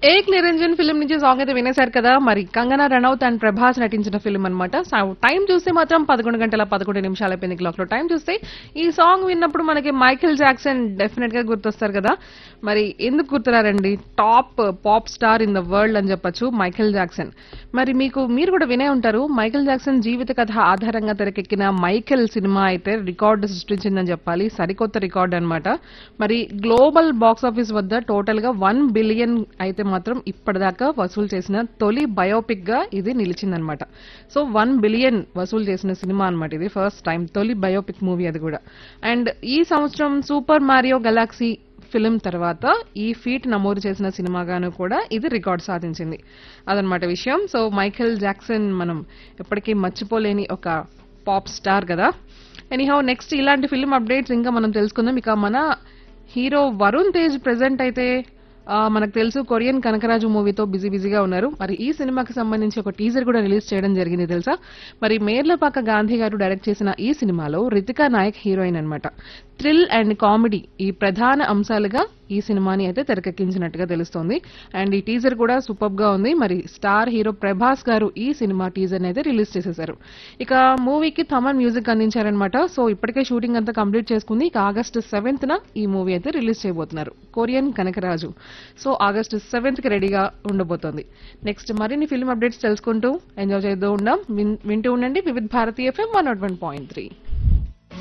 ఏక్ Niranjan film నుంచి song అయితే వినేశారు కదా మరి కంగనా రనౌత్ అండ్ ప్రభాస్ నటించిన ఫిల్మ్ అనమాట టైం చూస్తే మాత్రం పదకొండు గంటల పదకొండు నిమిషాలు అయిపోయింది క్లాక్ లో టైం చూస్తే ఈ సాంగ్ విన్నప్పుడు మనకి మైకేల్ జాక్సన్ డెఫినెట్ గా గుర్తొస్తారు కదా మరి ఎందుకు గుర్తురారండి top pop star in the world అని చెప్పొచ్చు మైకేల్ జాక్సన్ మరి మీకు మీరు కూడా వినే ఉంటారు మైకేల్ జాక్సన్ జీవిత కథ ఆధారంగా తెరకెక్కిన మైకేల్ సినిమా అయితే రికార్డు సృష్టించిందని చెప్పాలి సరికొత్త రికార్డ్ అన్నమాట మరి గ్లోబల్ బాక్స్ ఆఫీస్ వద్ద టోటల్ గా వన్ బిలియన్ అయితే మాత్రం ఇప్పటిదాకా వసూలు చేసిన తొలి బయోపిక్ గా ఇది నిలిచిందనమాట సో వన్ బిలియన్ వసూలు చేసిన సినిమా అన్నమాట ఇది ఫస్ట్ టైం తొలి బయోపిక్ మూవీ అది కూడా అండ్ ఈ సంవత్సరం సూపర్ మారియో గెలాక్సీ ఫిలిం తర్వాత ఈ ఫీట్ నమోదు చేసిన సినిమాగాను కూడా ఇది రికార్డ్ సాధించింది అదనమాట విషయం సో మైఖేల్ జాక్సన్ మనం ఎప్పటికీ మర్చిపోలేని ఒక పాప్ స్టార్ కదా ఎనీహౌ నెక్స్ట్ ఇలాంటి ఫిల్మ్ అప్డేట్స్ ఇంకా మనం తెలుసుకుందాం ఇక మన హీరో వరుణ్ తేజ్ ప్రెసెంట్ అయితే ఆ, మనకు తెలుసు కొరియన్ కనకరాజు మూవీతో బిజీ బిజీగా ఉన్నారు మరి ఈ సినిమాకి సంబంధించి ఒక టీజర్ కూడా రిలీజ్ చేయడం జరిగింది తెలుసా మరి మేర్లపాక గాంధీ గారు డైరెక్ట్ చేసిన ఈ సినిమాలో రితికా నాయక్ హీరోయిన్ అన్నమాట థ్రిల్ అండ్ కామెడీ ఈ ప్రధాన అంశాలుగా ఈ సినిమాని అయితే తెరకెక్కించినట్టుగా తెలుస్తోంది అండ్ ఈ టీజర్ కూడా సూపర్ గా ఉంది మరి స్టార్ హీరో ప్రభాస్ గారు ఈ సినిమా టీజర్ అయితే రిలీజ్ చేసేశారు ఇక మూవీకి థమన్ మ్యూజిక్ అందించారనమాట సో ఇప్పటికే షూటింగ్ అంతా కంప్లీట్ చేసుకుంది ఇక ఆగస్టు సెవెంత్ న ఈ మూవీ అయితే రిలీజ్ చేయబోతున్నారు Korean Kanakaraju so August seventh కి రెడీగా ఉండబోతోంది నెక్స్ట్ మరిన్ని ఫిల్మ్ అప్డేట్స్ తెలుసుకుంటూ ఎంజాయ్ చేస్తూ ఉందాం విన్- వింటూ ఉండండి Vividh Bharati F M one naught one point three